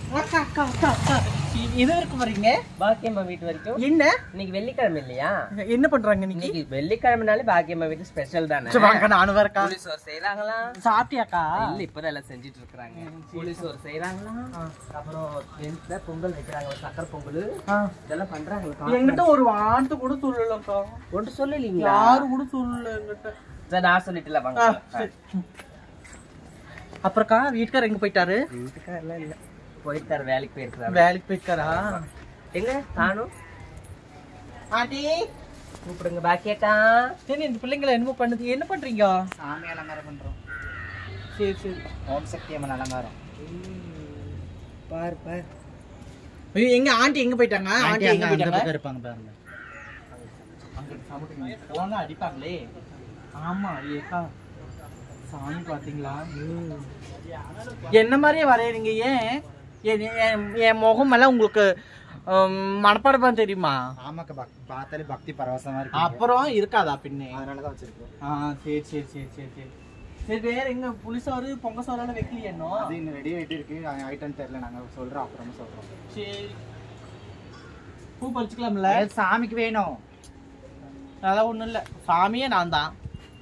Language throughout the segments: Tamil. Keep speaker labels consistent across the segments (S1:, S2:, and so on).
S1: அக்கா அக்கா அக்கா அக்கா இ- இது வரைக்கும் வரீங்க
S2: பாக்கியம்மா வீட்டு வரைக்கும்
S1: என்ன
S2: இன்னைக்கு வெள்ளிக்கிழமை இல்லையா
S1: என்ன பண்றாங்க நீங்க
S2: இன்னைக்கு வெள்ளிக்கிழமைனாலே பாக்கியம்மா வீட்டு ஸ்பெஷல் தானே
S1: சரி, வாங்க நானும் வரக்கா
S2: புளிசோறு செய்யறாங்களா
S1: சாப்பிட்டியாக்கா
S2: இல்ல இப்பதான் எல்லாம் செஞ்சுட்டு இருக்காங்க புளிசோறு செய்யறாங்களா அப்புறம் வெண்ல பொங்கல் வைக்கிறாங்க ஒரு சக்கரை பொங்கல்
S1: ஆ.
S2: இதெல்லாம் பண்றாங்க
S1: என்கிட்ட ஒரு வார்த்தை கூட சொல்லலக்கா
S2: ஒன்று சொல்லலீங்களா
S1: யாரு கூட சொல்லல என்கிட்ட
S2: சரி, நான் சொல்லிட்டுல
S1: ஆ,
S2: வாங்க
S1: சரி. அப்புறம்க்கா வீட்டுக்காரர் எங்க போயிட்டாரு
S2: வீட்டுக்காரெல்லாம் இல்ல போயிருக்காரு வேலைக்கு போயிருக்காரு
S1: வேலைக்கு போயிருக்காரா
S2: எங்க நானும்
S1: ஆண்டி
S2: கூப்பிடுங்க பாக்கியக்கா
S1: சரி இந்த பிள்ளைங்களை என்னமோ பண்ணுது என்ன பண்றீங்க
S3: சாமி அலங்காரம் பண்றோம்
S1: சரி சரி
S3: ஓம் சக்தி அம்மன் அலங்காரம்
S2: பாரு பாரு
S1: ஐயோ, எங்க ஆண்டி எங்க போயிட்டாங்க ஆண்டி எங்க போயிட்டாங்க
S3: இருப்பாங்க பாருங்க
S1: அங்க சமைக்கணும். போனா அடிப்பாங்களே ஆமா ஏக்கா சாமி பாத்தீங்களா என்ன மாதிரியே வரையறீங்க ஏன் என் என்- என் முகம் எல்லாம் உங்களுக்கு ஹம், மனப்பாடமா தெரியுமா
S3: ஆமாக்கா பக் பார்த்தாலே பக்தி பரவசமா இருக்கு
S1: அப்புறம் இருக்காதா பின்னே
S3: அதனாலதான் வச்சிருக்கோம்
S1: ஆ சரி சரி சரி சரி சரி சரி வேற எங்க புளிசோறு பொங்க சோறால வைக்கலையே இன்னும்
S3: அது இன்னும் ரெடி ஆயிட்டு இருக்கு ஐட்டம் தெரியல நாங்க சொல்றோம் அப்புறமா சொல்றோம்
S1: சரி பூ பறிச்சுக்கலாம்ல
S3: அது சாமிக்கு வேணும்
S1: அதெல்லாம் ஒண்ணும் இல்ல சாமியே நான் தான்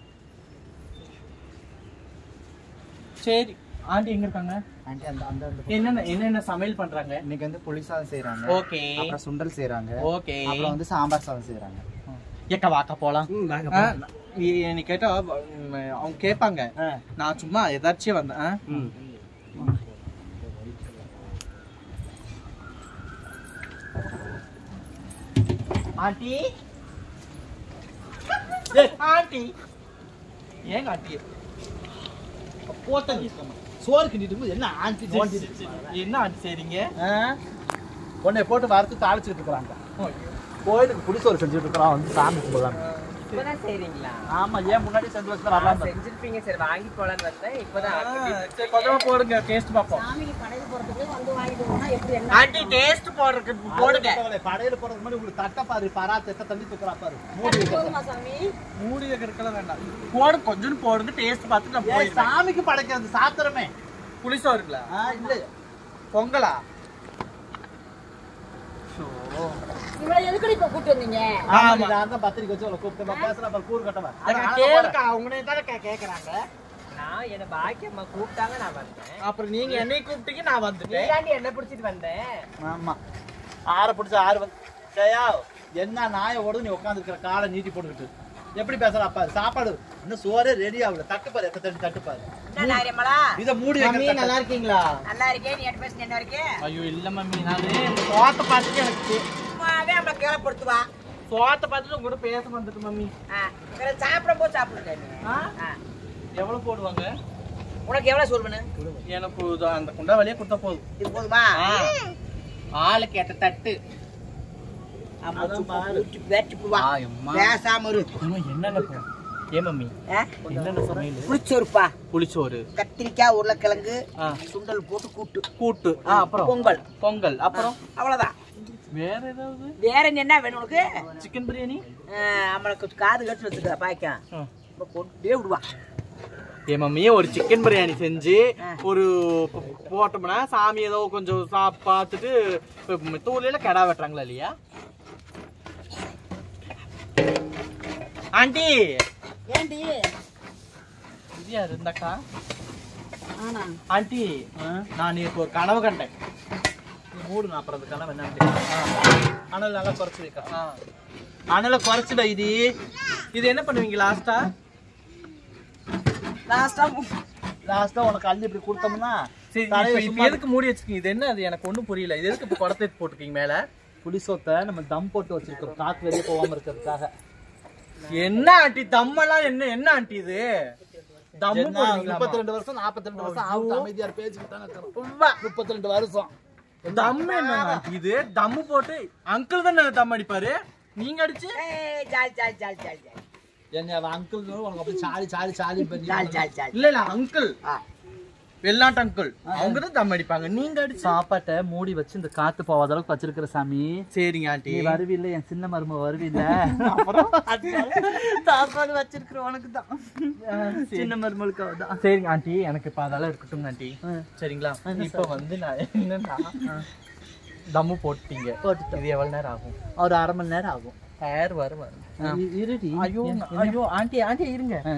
S1: சரி ஆண்டி எங்க இருக்காங்க
S3: ஆண்டி அந்த அந்த அந்த
S1: என்னென்ன என்னென்ன சமையல் பண்றாங்க
S3: இன்னைக்கு வந்து புளி சாதம் செய்றாங்க
S1: ஓகே
S3: அப்புறம் சுண்டல் செய்றாங்க
S1: ஓகே
S3: அப்புறம் வந்து சாம்பார் சாதம் செய்றாங்க
S1: ஏக்கா வாக்கா போலாம்
S2: ம், வாங்க,
S1: ஆ,
S2: போலாம்.
S1: நீ- நீ கேட்டா ம், அவங்க கேட்பாங்க
S2: ஆ.
S1: நான் சும்மா ஏதாச்சும் வந்தேன் ஆ?
S2: ம்.
S1: ஆண்டி ஏய், ஆண்டி ஏங்க ஆண்டி போட்டங்க
S3: சோறு கிண்டிட்டு என்ன ஆண்டி
S1: என்ன ஆண்டி செய்றீங்க
S3: உன்னை போட்டு வறுத்து தாளிச்சுட்டு இருக்கிறாங்க கோயிலுக்கு புளிசோறு செஞ்சுட்டு இருக்கிறோம் வந்து சாமி கும்பிடலாம்
S2: இப்பதான் செய்றீங்களா
S3: ஆமா ஏன் முன்னாடி செஞ்சு வச்சுட்டு
S2: ஆ,
S3: வரலாம்
S2: செஞ்சிருப்பீங்க சரி வாங்கி போலான்னு வந்தேன் இப்பதான்
S1: சரி கொஞ்சமா போடுங்க டேஸ்ட் பார்ப்போம் ஆண்டி டேஸ்ட் போடுறதுக்கு போடுங்க
S3: படையில போறது முன்னாடி உங்களுக்கு தட்ட பாரு பரா தெத்த தண்ணி தூக்குறா பாரு மூடி வைக்கிறது.
S1: மூடி வைக்கிறதுக்கெல்லாம் வேண்டாம் போடு கொஞ்சம் போடுங்க டேஸ்ட் பார்த்து நான்
S3: ஏய்,
S1: போயிடுவேன்
S3: சாமிக்கு படைக்கிறது சாத்திரமே
S1: புளிசோறுங்களா
S3: ஆ, இல்ல
S1: பொங்கலா
S4: இவளை எதுக்கடி இப்ப கூட்டு வந்தீங்க
S3: ஆமா நான் தான் பத்திரிக்கை வச்சு அவளை கூப்பிட்டு நான் பேசுறேன் பாரு கூறு கட்டவா
S1: கேளுக்கா அவங்களே தானே கே- கேக்குறாங்க
S2: நான் என்ன பாக்கியம்மா கூப்பிட்டாங்க நான் வந்தேன்
S1: அப்புறம் நீங்க என்னை கூப்பிட்டீங்க நான் வந்துட்டேன்
S2: நீதாண்டி என்ன பிடிச்சிட்டு வந்தேன்
S3: ஆமா ஆற பிடிச்ச ஆறு வந்து ஜெயா என்ன நாய ஓடுது நீ உட்காந்துருக்கிற காலை நீட்டி போட்டுக்கிட்டு எப்படி பேசுற அப்பா சாப்பாடு இன்னும் சோறே ரெடி ஆகல தட்டு பாரு எத்த தண்ணி தட்டு பாரு
S4: என்ன நாரியம்மளா
S3: இத மூடி
S1: மம்மி
S3: வைக்கிற
S1: நல்லா இருக்கீங்களா
S4: நல்லா இருக்கேன் நீ எட்டு பேசுன என்ன வரைக்கும்
S1: ஐயோ இல்ல மம்மி நானு சோத்தை பார்த்துட்டு எனக்கு
S4: சும்மாவே நம்மளை கேவலப்படுத்துவா
S1: சோத்தை பார்த்துட்டு உங்க கூட பேச வந்துட்டு மம்மி
S4: ஆ, வேற சாப்பிடும் போது சாப்பிடுங்க நீ.
S1: ஆ?
S4: ஆ.
S1: எவ்வளவு போடுவாங்க
S4: உனக்கு எவ்வளவு சொல்லுன்னு
S1: எனக்கு இது அந்த குண்டா வழியே கொடுத்தா போதும்
S4: இது போதுமா
S1: ஆளுக்கு ஏத்த தட்டு
S4: ஆமா,
S3: அதான்
S4: சும்மா
S3: பாரு.
S4: ஊத்தி பேச்சுப்புவா.
S1: ஆயம்மா.
S4: பேசாம இரு
S1: அம்மா, என்னென்ன போ- ஏ மம்மி
S4: ஆ?
S1: என்னென்ன சமையல்
S4: புளிச்சோறுப்பா
S1: புளிச்சோறு
S4: கத்திரிக்காய் உருளைக்கிழங்கு
S1: ஆ.
S4: சுண்டல் போட்டு கூட்டு
S1: கூட்டு ஆ அப்புறம்
S4: பொங்கல்
S1: பொங்கல் அப்புறம்
S4: அவ்வளவுதான்
S1: வேற ஏதாவது
S4: வேற இங்க என்ன வேணும் உனக்கு
S1: சிக்கன் பிரியாணி
S4: ஆ, நம்மளுக்கு காது கட்டு வச்சுக்க பாய்க்கா
S1: ஆ.
S4: கொண்டே விடுவா
S1: ஏ மம்மியே ஒரு சிக்கன் பிரியாணி செஞ்சு
S4: ஆ.
S1: ஒரு போ- போட்டோம்னா சாமி ஏதோ கொஞ்சம் சா- பார்த்துட்டு இப்ப தூளில கெடா வெட்டுறாங்களா இல்லையா ஆண்டி
S4: ஏண்டி
S1: இது யாரு இருந்தாக்கா
S4: ஆனா
S1: ஆண்டி நான் இப்போ ஒரு கனவு கண்டேன் நீ மூடு நான் அப்புறம் அந்த கனவு என்னன்னு அனல் நல்லா குறைச்சு வைக்க அனலை குறைச்சுடா இது இது என்ன பண்ணுவீங்க லாஸ்டா
S4: லாஸ்டா
S3: லாஸ்டா உனக்கு அள்ளி இப்படி கொடுத்தோம்னா
S1: சரி
S3: தலையை
S1: இப்ப- இப்ப
S3: சும்மா-
S1: எதுக்கு மூடி வச்சிருக்கீங்க இது என்ன அது எனக்கு ஒண்ணும் புரியல இது எதுக்கு இப்ப குடத்தை போட்டுருக்கீங்க மேல
S3: புளி சோத்தை நம்ம தம் போட்டு வச்சிருக்கோம் காத்து வெளியே போகாம இருக்கிறதுக்காக
S1: என்ன ஆண்டி தம்மெல்லாம் என்ன என்ன ஆண்டி இது தம்மு போடுறீங்களாமா?
S3: முப்பத்தி ரெண்டு வருஷம் நாற்பத்தி ரெண்டு வருஷம் ஆகுது அமைதியார் பேச்சுக்கிட்டு தானே இருக்கிறோம்
S1: உவ்வா.
S3: முப்பத்தி ரெண்டு வருஷம்
S1: தம் என்ன ஆண்டி இது தம்மு போட்டு அங்கிள் தானே தம் அடிப்பாரு நீங்க அடிச்சு
S4: ஏய் jolly jolly jolly jolly jolly
S3: என்ன அங்கிள் உனக்கு அப்படி சாலி சாலி சாலி பண்ணி
S4: ஜாலி ஜாலி ஜாலி
S1: இல்ல இல்ல அங்கிள்
S4: ஆ
S1: வெளிநாட்டு அங்கிள் அவங்க தான் தம் அடிப்பாங்க நீங்க அடிச்சா
S3: சாப்பாட்டை மூடி வச்சு இந்த காத்து போகாத அளவுக்கு வச்சிருக்கிற சாமி
S1: சரிங்க ஆண்டி
S3: நீ வருவில்ல என் சின்ன மரும வருவில்ல
S1: அப்புறம்
S3: சாப்பாடு வச்சிருக்கிற உனக்கு தான் சின்ன மருமலுக்கு தான்
S1: சரிங்க ஆண்டி எனக்கு இப்ப அதெல்லாம் இருக்கட்டும் ஆண்டி சரிங்களா இப்ப வந்து நான் என்னன்னா தம்மு போட்டீங்க
S3: போட்டுட்டோம்.
S1: இது எவ்வளவு நேரம் ஆகும்
S3: ஒரு அரை மணி நேரம் ஆகும்
S1: ஹேர் வரும் வரும்
S3: இ- இருடி
S1: ஐயோ
S3: என்ன-
S1: ஐயோ ஆண்டி ஆண்டி இருங்க
S3: ஆ.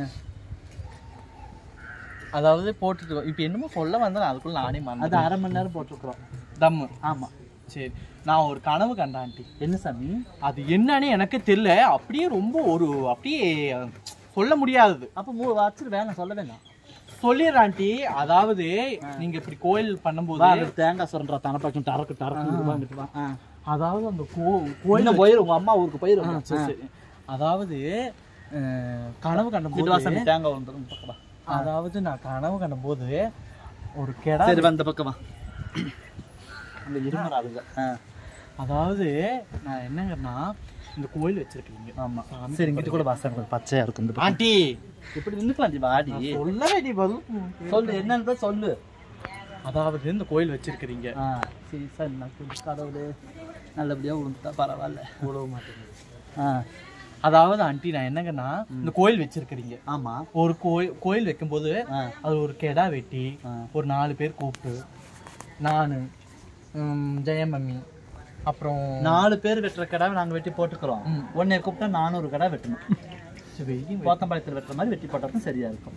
S1: அதாவது போட்டுட்டு இப்ப என்னமோ சொல்ல வந்தேன் அதுக்குள்ள நானே
S3: அது
S1: மறந்து
S3: அரை மணி நேரம் போட்டிருக்கிறோம்
S1: தம்மு
S3: ஆமா
S1: சரி நான் ஒரு கனவு கண்டேன் ஆண்டி
S3: என்ன சாமி
S1: அது என்னன்னு எனக்கு தெரியல அப்படியே ரொம்ப ஒரு அப்படியே சொல்ல முடியாதது
S3: அப்ப மூ வச்சிரு வேணாம் சொல்ல வேணாம்
S1: சொல்லிடுறேன் ஆண்டி அதாவது நீங்க இப்படி கோயில் பண்ணும்போது
S3: வா, அந்த தேங்காய் சுரண்டா தனப்பாக்கம் டறக்கு டறக்கு வாங்கிட்டு வா ஆ.
S1: அதாவது அந்த கோ கோயில்
S3: இன்னும் போயிரு உங்க அம்மா ஊருக்கு போயிரு
S1: ஆ, சரி, சரி. அதாவது அஹ், கனவு
S3: கிட்ட வா சாமி
S1: கண்டபோது
S3: தேங்காய் வந்து இந்த பக்கம் வா.
S1: அதாவது நான் கனவு கண்டபோது ஒரு கெடா
S3: சரி வா இந்த பக்கம் வா அந்த இருமறாதுங்க
S1: அதாவது நான் என்னங்கன்னா இந்த கோயில் வச்சிருக்கீங்க
S3: ஆமா சரி இங்கிட்டு கூட வாசம் கொஞ்சம் பச்சையா இருக்கும் இந்த பக்கம்.
S1: ஆண்டி
S3: இப்படி நின்னுக்கலாம் டி வாடி
S1: சொல்லவே நீ பதில்
S3: சொல்லு என்னன்னு தான் சொல்லு
S1: அதாவது இந்த கோயில் வச்சிருக்கிறீங்க
S3: ஆ சரி சார் நான் கடவுளே நல்லபடியா விழுந்துட்டா பரவாயில்ல
S1: உழவ மாட்டேங்குது
S3: ஆ
S1: அதாவது ஆண்டி நான் என்னங்கன்னா இந்த கோயில் வச்சிருக்கிறீங்க
S3: ஆமா
S1: ஒரு கோயில் கோயில் வைக்கும்போது
S3: ஆ
S1: அது ஒரு கெடா வெட்டி
S3: ஆ.
S1: ஒரு நாலு பேர் கூப்பிட்டு நான் ஜெயமம்மி அப்புறம்
S3: நாலு பேர் வெட்டுற கடாவை நாங்க வெட்டி போட்டுக்கிறோம்
S1: ம்.
S3: உன்னை கூப்பிட்டா நானூறு கடை வெட்டணும்
S1: சரி,
S3: கோத்தம்பாளையத்தில் வெட்டுற மாதிரி வெட்டி போட்டா சரியா இருக்கும்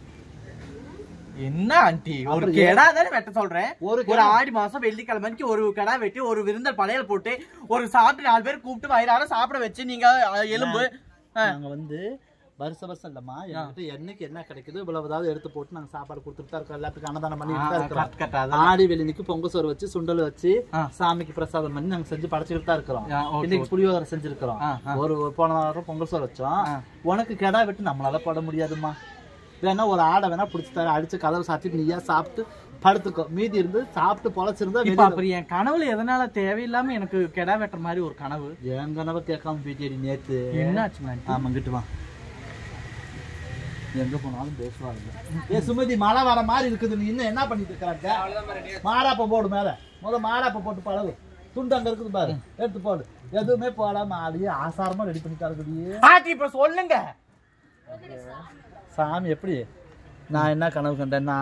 S1: என்ன ஆண்டி ஒரு
S3: அப்புறம்
S1: கெடா தானே வெட்ட சொல்றேன்
S3: ஒரு
S1: ஒரு ஆடி மாசம் வெள்ளிக்கிழமைக்கு ஒரு கடா வெட்டி ஒரு விருந்தல் படையல் போட்டு ஒரு சாப்பிட்டு நாலு பேர் கூப்பிட்டு வயிறார சாப்பிட வச்சு நீங்க அஹ், எலும்பு ஆ.
S3: நாங்க வந்து வருஷ வருஷம் இல்லம்மா என்கிட்ட என்னைக்கு என்ன கிடைக்குதோ இவ்வளவு ஏதாவது எடுத்து போட்டு நாங்க சாப்பாடு கொடுத்துட்டு தான் இருக்கோம் எல்லாத்துக்கும் அன்னதானம் பண்ணிட்டு தான் இருக்கிறோம்
S1: கட் கட் அதான்.
S3: ஆடி வெள்ளினிக்கு பொங்கல் சோறு வச்சு சுண்டல் வச்சு
S1: ஆ.
S3: சாமிக்கு பிரசாதம் பண்ணி நாங்க செஞ்சு படைச்சுக்கிட்டு தான் இருக்கிறோம்
S1: ஆ, ஓகே,
S3: இன்னைக்கு புளியோதரை செஞ்சிருக்கிறோம்
S1: ஆ, ஆ.
S3: ஒரு ஒரு போன வாரம் பொங்கல் சோறு வச்சோம்
S1: ஆ.
S3: உனக்கு கெடா வெட்டு நம்மளால போட முடியாதும்மா வேணா ஒரு ஆடை வேணா பிடிச்சி தர அடிச்சு கதவை சாத்திட்டு நீயா சாப்பிட்டு படுத்துக்கோ மீதி இருந்து சாப்பிட்டு பொழைச்சிருந்தா
S1: இப்ப
S3: வெளியில-
S1: அப்படி என் கனவுல எதனால தேவையில்லாம எனக்கு கெடா வெட்டுற மாதிரி ஒரு கனவு
S3: என் கனவை கேட்காம போயிட்டேடி நேத்து
S1: என்னாச்சு ஆண்டி
S3: ஆமா இங்கிட்டு வா எங்க போனாலும் பேசுவாங்க ஏ சுமதி மழை வர மாதிரி இருக்குது நீ இன்னும் என்ன பண்ணிட்டு இருக்கிறாங்க மாறாப்ப போடு மேல முத மாறாப்ப போட்டு பழகு துண்டு அங்க இருக்குது பாரு எடுத்து போடு எதுவுமே போடாம ஆடியே ஆசாரமா ரெடி பண்ணிட்டா இருக்குடி
S1: ஆண்டி இப்ப சொல்லுங்க
S3: சாமி எப்படி நான் என்ன கனவு கண்டேன்னா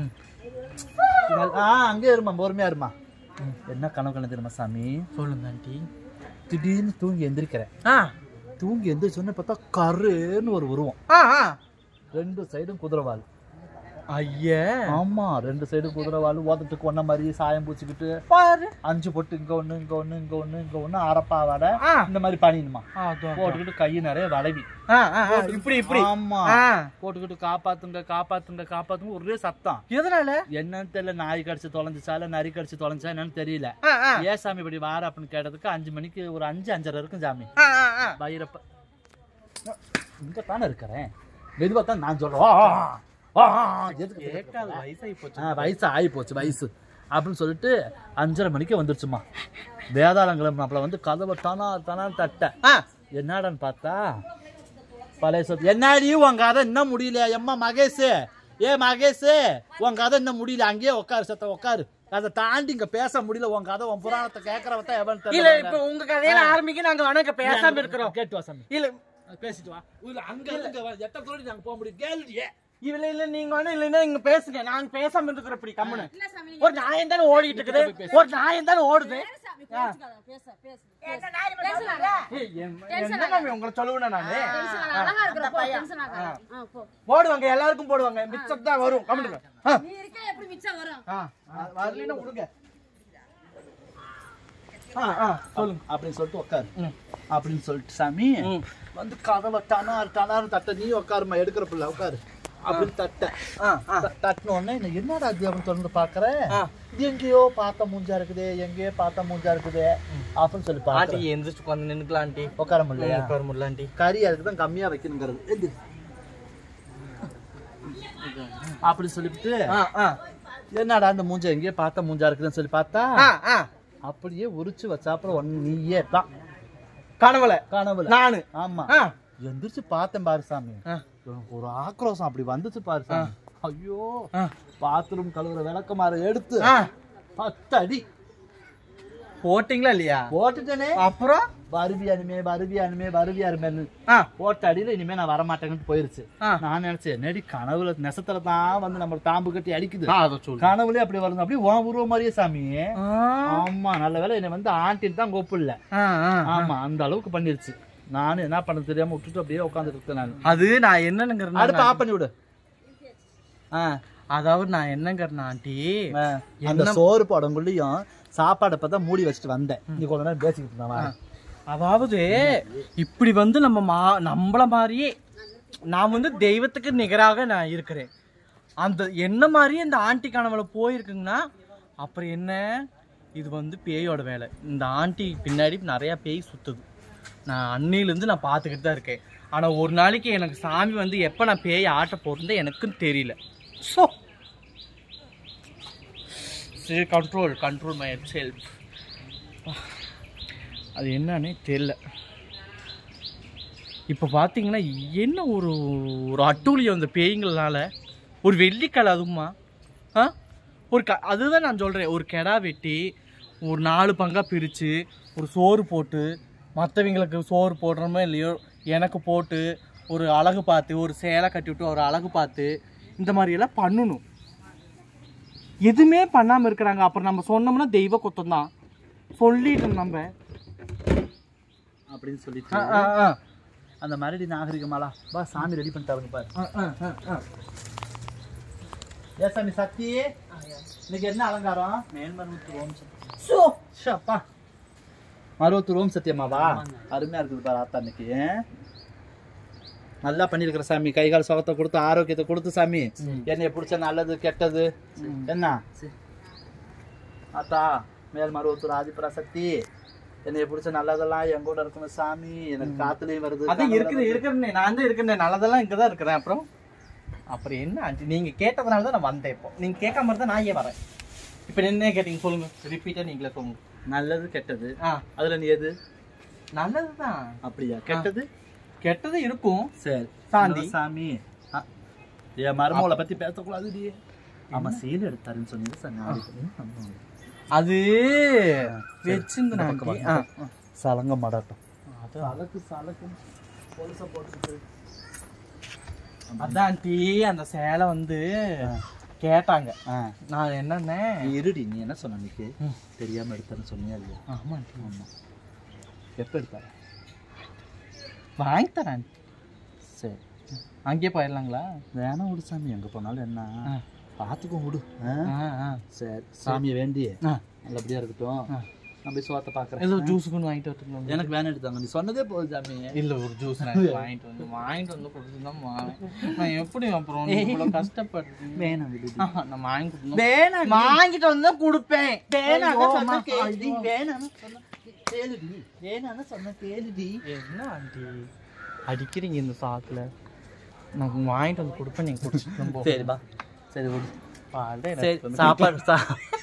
S3: ஆ அங்கே இருமா பொறுமையா இருமா என்ன கனவு கண்டது தெரியுமா சாமி
S1: சொல்லுங்க ஆண்டி
S3: திடீர்னு தூங்கி எந்திரிக்கிறேன்
S1: ஆ
S3: தூங்கி எந்திரிச்சோன்னு பார்த்தா கருன்னு ஒரு உருவம்
S1: ஆ ஆ.
S3: ரெண்டு சைடும் குதிரைவாள்
S1: ஐயே
S3: ஆமா ரெண்டு சைடும் குதிரைவாள் ஓதட்டுக்கு ஒன்ன மாதிரி சாயம் பூச்சிக்கிட்டு
S1: பாரு
S3: அஞ்சு பொட்டு இங்க ஒண்ணு இங்க ஒண்ணு இங்க ஒண்ணு இங்க ஒண்ணு அரப்பா வடை
S1: ஆ
S3: இந்த மாதிரி பண்ணிடணுமா
S1: ஆ, அதோ, அதோ.
S3: போட்டுக்கிட்டு கை நிறைய வளைவி
S1: ஆ, ஆ, ஆ, இப்படி இப்படி
S3: ஆமா
S1: ஆ.
S3: போட்டுக்கிட்டு காப்பாத்துங்க காப்பாத்துங்க காப்பாத்துங்க ஒரே சத்தம்
S1: எதனால
S3: என்னன்னு தெரியல நாய் கடிச்சு தொலைஞ்சிச்சா இல்ல நரி கடிச்சு தொலைஞ்சா என்னன்னு தெரியல
S1: ஆ, ஆ,
S3: ஏன் சாமி இப்படி வார அப்படின்னு கேட்டதுக்கு அஞ்சு மணிக்கு ஒரு அஞ்சு அஞ்சரை இருக்கும் சாமி
S1: ஆ, ஆ, ஆ.
S3: பைரப்ப இங்க தானே இருக்கிறேன் மெதுவா தான் நான் சொல்றேன் வா, வா, வா, வா, எதுக்கு
S1: கேட்காத வயசாகி போச்சு
S3: ஆ, வயசு ஆகி போச்சு வயசு அப்படின்னு சொல்லிட்டு அஞ்சரை மணிக்கு வந்துருச்சுமா வேதாளங்கிழமை மாப்பிள வந்து கதவை தானா தானா தட்ட
S1: ஆ,
S3: என்னடான்னு பார்த்தா பழைய சொத்து என்னடி உன் கதை இன்னும் முடியல எம்மா மகேஷ் ஏ மகேஷ் உன் கதை இன்னும் முடியல அங்கேயே உட்காரு சத்த உட்காரு அதை தாண்டி இங்க பேச முடியல உன் கதை உன் புராணத்தை கேட்கறவத்த எவன்
S1: இல்ல
S3: தெரியல
S1: இப்ப உங்க கதையில ஆரம்பிக்க நாங்க வணக்க பேசாம இருக்கிறோம்
S3: கேட்டு வா சாமி
S1: இல்ல
S3: பேசிட்டு வா இல்ல அங்க இருந்து வா எட்ட தோடி நாங்க போக முடியும் கேளுடியே
S1: இல்ல இல்ல நீங்க வேணும் இல்லைன்னா நீங்க பேசுங்க நாங்க பேசாம இருக்கிறோம் இப்படி கம்முனு ஒரு நாயம் தானே ஓடிட்டு இருக்குது ஒரு நாயம் தானே ஓடுது ஏய், என்- என்ன மாமி உங்களை சொல்லுவேன் நானு போடுவாங்க எல்லாருக்கும் போடுவாங்க மிச்சம் தான் வரும் கம்முனு ஆ, ஆ, வரலைன்னா விடுங்க ஆ ஆ சொல்லுங்க
S3: அப்படின்னு சொல்லிட்டு உட்காரு
S1: ம்.
S3: அப்படின்னு சொல்லிட்டு சாமி
S1: ம்.
S3: வந்து கதவை டனார் டனார் தட்ட நீ உட்காருமா எடுக்கிற பிள்ளை உட்காரு அப்படின்னு தட்ட
S1: ஆ ஆ
S3: த- தட்டின உடனே என்ன என்னடா அது அப்படின்னு தொடர்ந்து பாக்குறேன்
S1: ஆ.
S3: இது எங்கேயோ பார்த்த மூஞ்சா இருக்குதே எங்கேயோ பார்த்த மூஞ்சா இருக்குதே அப்படின்னு சொல்லி
S1: ஆண்டி
S3: பாத்து
S1: எந்திரிச்சு உட்காந்து நின்னுக்கலாம் ஆண்டி
S3: உட்கார முடியலையா
S1: உட்கார முடியல ஆண்டி
S3: கறி அதுக்கு தான் கம்மியா வைக்கணுங்கிறது எந்திரி. அப்படி சொல்லிவிட்டு
S1: ஆ ஆ
S3: என்னடா அந்த மூஞ்ச எங்கேயோ பார்த்த மூஞ்சா இருக்குதுன்னு சொல்லி பார்த்தா
S1: ஆ ஆ
S3: அப்படியே உரிச்சு வச்சா அப்புறம் ஒன்னு நீயே தான்
S1: கனவுல
S3: கனவுல
S1: நானு
S3: ஆமா
S1: ஆ
S3: எந்திரிச்சு பார்த்தேன் பாரு சாமி
S1: ஆ.
S3: எனக்கு ஒரு ஆக்ரோஷம் அப்படி வந்துச்சு பாரு சாமி ஐயோ
S2: ஆ.
S3: பாத்ரூம் கழுவுற விளக்கமாறு எடுத்து
S2: ஆ,
S3: பத்து அடி
S2: போட்டீங்களா இல்லையா
S3: போட்டுட்டேனே
S2: அப்புறம்
S3: வருவி அனுமே வருவி அனுமே வருவி அனுமேன்னு
S2: ஆ,
S3: போட்ட அடியில இனிமே நான் வரமாட்டேங்கன்னு போயிருச்சு
S2: ஆ.
S3: நான் நினைச்சேன் என்னடி கனவுல நெசத்துல தான் வந்து நம்ம தாம்பு கட்டி அடிக்குது
S2: நான் அதை சொல்லு
S3: கனவுலயே அப்படி வருது அப்படி உன் உருவ மாதிரியே சாமி
S2: ஆ,
S3: ஆமா நல்ல வேளை என்னை வந்து ஆண்டின்னு தான் கூப்பிடல
S2: ஆ, ஆ.
S3: ஆமா அந்த அளவுக்கு பண்ணிருச்சு நானும் என்ன பண்ண தெரியாம விட்டுட்டு அப்படியே உட்காந்துட்டு இருக்கேன் நான்
S2: அது நான் என்னங்கிறேன்
S3: அடுப்பு ஆஃப் பண்ணி விடு ஆ,
S2: அதாவது நான் என்னங்கிறேன் ஆண்டி
S3: ஆ. அந்த சோறு போடங்குள்ளயும் சாப்பாடை பார்த்தா மூடி வச்சுட்டு வந்தேன் நீ கொஞ்ச நேரம் பேசிக்கிட்டு இருந்தேன் வா.
S2: அதாவது இப்படி வந்து நம்ம மா நம்மள மாதிரியே நான் வந்து தெய்வத்துக்கு நிகராக நான் இருக்கிறேன் அந்த என்ன மாதிரியே இந்த ஆண்டி கனவுல போயிருக்குங்கன்னா அப்புறம் என்ன இது வந்து பேயோட வேலை இந்த ஆண்டி பின்னாடி நிறைய பேய் சுத்துது நான் அன்னிலேருந்து நான் பார்த்துக்கிட்டு தான் இருக்கேன் ஆனால் ஒரு நாளைக்கு எனக்கு சாமி வந்து எப்போ நான் பேய் ஆட்ட போகிறது எனக்கும் தெரியல ஸோ சரி கண்ட்ரோல் கண்ட்ரோல் மை செல்ஃப் அது என்னன்னே தெரியல இப்போ பார்த்தீங்கன்னா என்ன ஒரு ஒரு அட்டூழியம் அந்த பேய்ங்களால ஒரு வெள்ளிக்கலை அதுவுமா ஆ ஒரு க அதுதான் நான் சொல்கிறேன் ஒரு கெடா வெட்டி ஒரு நாலு பங்காக பிரித்து ஒரு சோறு போட்டு மற்றவங்களுக்கு சோறு போடுறோமோ இல்லையோ எனக்கு போட்டு ஒரு அழகு பார்த்து ஒரு சேலை கட்டி விட்டு ஒரு அழகு பார்த்து இந்த மாதிரியெல்லாம் பண்ணணும் எதுவுமே பண்ணாமல் இருக்கிறாங்க அப்புறம் நம்ம சொன்னோம்னா தெய்வ குத்தம் தான் சொல்லிட்டோம் நம்ம
S3: அப்படின்னு சொல்லிட்டு
S2: ஆ, ஆ, ஆ.
S3: அந்த மறுபடி நாகரிகமாலா பா சாமி ரெடி பண்ணிட்டாருங்க பாரு
S2: ஆ, ஆ, ஆ, ஆ.
S3: ஏ சாமி சக்தி இன்னைக்கு என்ன அலங்காரம் மேல்மருவத்தூர் ஓம் சக்தி
S2: சோ.
S3: ஷப்பா மருவத்தூர் ஓம் சத்தியமாவா அருமையா இருக்குது பாரு ஆத்தா இன்னைக்கு நல்லா பண்ணிருக்கிற சாமி கை கால் சுகத்தை கொடுத்து ஆரோக்கியத்தை கொடுத்து சாமி என்னைய பிடிச்ச நல்லது கெட்டது என்ன ஆத்தா மேல் மருவத்தூர் ஆதிபரா சக்தி என்னைய பிடிச்ச நல்லதெல்லாம் என் கூட இருக்கணும் சாமி எனக்கு காத்துலயும் வருது
S2: அதான் இருக்குது இருக்கிறேன் நான் தான் இருக்கிறேன் நல்லதெல்லாம் இங்கே தான் இருக்கிறேன் அப்புறம் அப்புறம் என்ன ஆண்டி நீங்க கேட்டதுனால தான் நான் வந்தேன் இப்போ நீங்க கேட்காம இருந்தா நான் ஏன் வரேன் இப்போ என்ன கேட்டீங்க சொல்லுங்க ரிப்பீட்டா நீங்களே சொல்லுங்க
S3: நல்லது கெட்டது
S2: ஆ
S3: அதுல நீ எது
S2: நல்லதுதான்
S3: அப்படியா கெட்டது
S2: கெட்டது இருக்கும்
S3: சரி
S2: சாந்தி.
S3: இன்னொரு சாமி ஆ, என் மருமகளை பத்தி பேசக்கூடாதுடி ஆமா சீல் எடுத்தாருன்னு சொன்னீங்க சார் நாளைக்கு
S2: அது வச்சிருந்த ஆண்டி ஆ
S3: சலங்க மாடாட்டம்
S2: அது
S3: சலக்கு சலக்கு பொலிச போட்டு
S2: அதான் ஆண்டி அந்த சேலை வந்து கேட்டாங்க
S3: ஆ
S2: நான் என்னன்னே
S3: நீ இருடி நீ என்ன சொன்ன அன்னைக்கு தெரியாம எடுத்தேன்னு சொன்னியா இல்லையா
S2: ஆமா ஆண்டி
S3: ஆமா எப்ப எடுத்தாரு
S2: வாங்கி தரேன் ஆண்டி
S3: சரி
S2: அங்கேயே போயிடலாங்களா
S3: வேணாம் விடு சாமி எங்க போனாலும் என்ன
S2: ஆ.
S3: பார்த்துக்கோ விடு ஆ?
S2: ஆ ஆ
S3: சரி சாமியை வேண்டி
S2: ஆ.
S3: நல்லபடியா இருக்கட்டும்
S2: ஆ.
S3: நான் போய் சோத்தை பாக்குறேன்
S2: ஏதோ ஜூஸ் கொண்டு வாங்கிட்டு வரட்டுங்களா
S3: எனக்கு வேணும் எடுத்தாங்க நீ சொன்னதே போதும் சாமி
S2: இல்ல ஒரு ஜூஸ் நான் வாங்கிட்டு வந்து வாங்கிட்டு வந்து கொடுத்துதான் நான் எப்படி அப்புறம் இவ்வளவு கஷ்டப்பட்டு
S3: வேணாம் விடு
S2: ஆஹா, நான் வாங்கி கொடுத்தா
S3: வேணாம்
S2: வாங்கிட்டு வந்து கொடுப்பேன்
S3: வேணாம்னு சொன்ன கேளுடி வேணாம்னு சொன்ன கேளுடி வேணாம்னு சொன்ன கேளுடி
S2: என்ன ஆண்டி அடிக்கிறீங்க இந்த சாக்குல நான் வாங்கிட்டு வந்து கொடுப்பேன் நீங்க குடிச்சிட்டு
S3: சரி பா சரி விடு
S2: பாடு
S3: சரி சாப்பாடு சா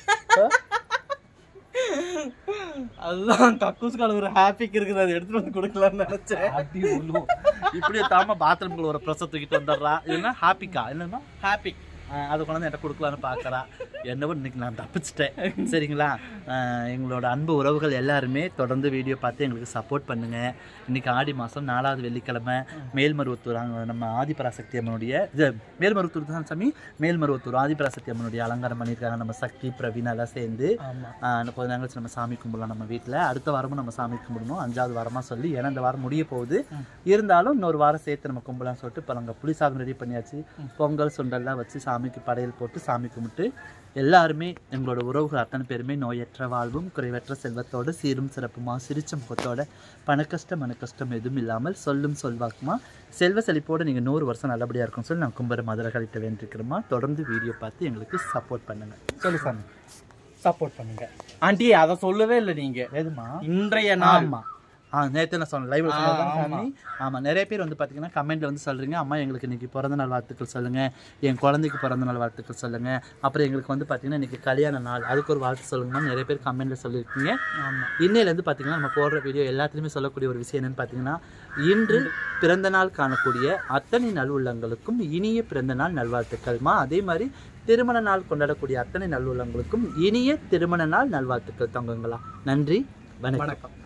S2: அதுதான் கக்கூஸ் கழுவுற ஹாப்பிக்கு இருக்குது அதை எடுத்துட்டு வந்து கொடுக்கலாம்னு நினைச்சேன்
S3: அடி உள்ளும் இப்படியே தாம பாத்ரூம்குள்ள ஒரு ப்ரெஸ்ஸை தூக்கிட்டு வந்துடுறா இல்லைன்னா ஹாப்பிக்கா என்னன்னா
S2: ஹாப்பி
S3: ஆஹ் அது கொண்டாந்து என்கிட்ட கொடுக்கலான்னு பார்க்கறா என்னவோ இன்னைக்கு நான் தப்பிச்சிட்டேன் சரிங்களா ஆஹ் எங்களோட அன்பு உறவுகள் எல்லாருமே தொடர்ந்து வீடியோ பார்த்து எங்களுக்கு சப்போர்ட் பண்ணுங்க இன்னைக்கு ஆடி மாதம் நாலாவது வெள்ளிக்கிழமை மேல்மருவத்தூர் அங்க நம்ம ஆதிபராசக்தி அம்மனுடைய இது மேல்மருவத்தூர் தான் சாமி மேல்மருவத்தூர் ஆதிபராசக்தி அம்மனுடைய அலங்காரம் பண்ணியிருக்காங்க நம்ம சக்தி பிரவீன் எல்லாம் சேர்ந்து
S2: ஆமா
S3: ஆஹ் இன்னும் கொஞ்ச நாள் கழிச்சு நம்ம சாமி கும்பிடலாம் நம்ம வீட்டில் அடுத்த வாரமும் நம்ம சாமி கும்பிடணும் அஞ்சாவது வாரமாக சொல்லி ஏன்னா இந்த வாரம் முடிய போகுது இருந்தாலும் இன்னொரு வாரம் சேர்த்து நம்ம கும்பலாம்னு சொல்லிட்டு இப்போ நாங்கள் புளி சாதம் ரெடி பண்ணியாச்சு பொங்கல் சுண்டல்லாம் வச்சு சாமிக்கு படையல் போட்டு சாமி கும்பிட்டு எல்லாருமே எங்களோட உறவுகள் அத்தனை பேருமே நோயற்ற வாழ்வும் குறைவற்ற செல்வத்தோட சீரும் சிறப்புமா சிரிச்ச முகத்தோட பணக்கஷ்டம் மனக்கஷ்டம் எதுவும் இல்லாமல் சொல்லும் சொல்வாக்குமா செல்வ செழிப்போட நீங்கள் நூறு வருஷம் நல்லபடியாக இருக்கும் சொல்லி நான் கும்பர மதுரை கழிட்ட வேண்டியிருக்கிறோமா தொடர்ந்து வீடியோ பார்த்து எங்களுக்கு சப்போர்ட் பண்ணுங்க சொல்லு சாமி
S2: சப்போர்ட் பண்ணுங்க ஆண்டி அதை சொல்லவே இல்லை நீங்க
S3: எதுமா
S2: இன்றைய நாள்
S3: ஆமா ஆ நேற்று நான் சொன்னேன் லைவ்ல
S2: ஆ,
S3: சொன்னதான்
S2: ஆமா.
S3: சாமி ஆமா நிறைய பேர் வந்து பாத்தீங்கன்னா கமெண்ட்ல வந்து சொல்றீங்க அம்மா எங்களுக்கு இன்னைக்கு பிறந்த நாள் வாழ்த்துக்கள் சொல்லுங்க என் குழந்தைக்கு பிறந்த நாள் வாழ்த்துக்கள் சொல்லுங்க அப்புறம் எங்களுக்கு வந்து பாத்தீங்கன்னா இன்னைக்கு கல்யாண நாள் அதுக்கு ஒரு வாழ்த்து சொல்லுங்கம்மா நிறைய பேர் கமெண்ட்ல சொல்லியிருக்கீங்க
S2: ஆமா
S3: இன்னையில இருந்து பாத்தீங்கன்னா நம்ம போடுற வீடியோ எல்லாத்துலயுமே சொல்லக்கூடிய ஒரு விஷயம் என்னன்னு பாத்தீங்கன்னா இன்று பிறந்த நாள் காணக்கூடிய அத்தனை நல்வுள்ளங்களுக்கும் இனிய பிறந்த நாள் நல்வாழ்த்துக்கள்மா அதே மாதிரி திருமண நாள் கொண்டாடக்கூடிய அத்தனை நல்வுள்ளங்களுக்கும் இனிய திருமண நாள் நல்வாழ்த்துக்கள் தங்கங்களா நன்றி வணக்கம்
S2: வணக்கம்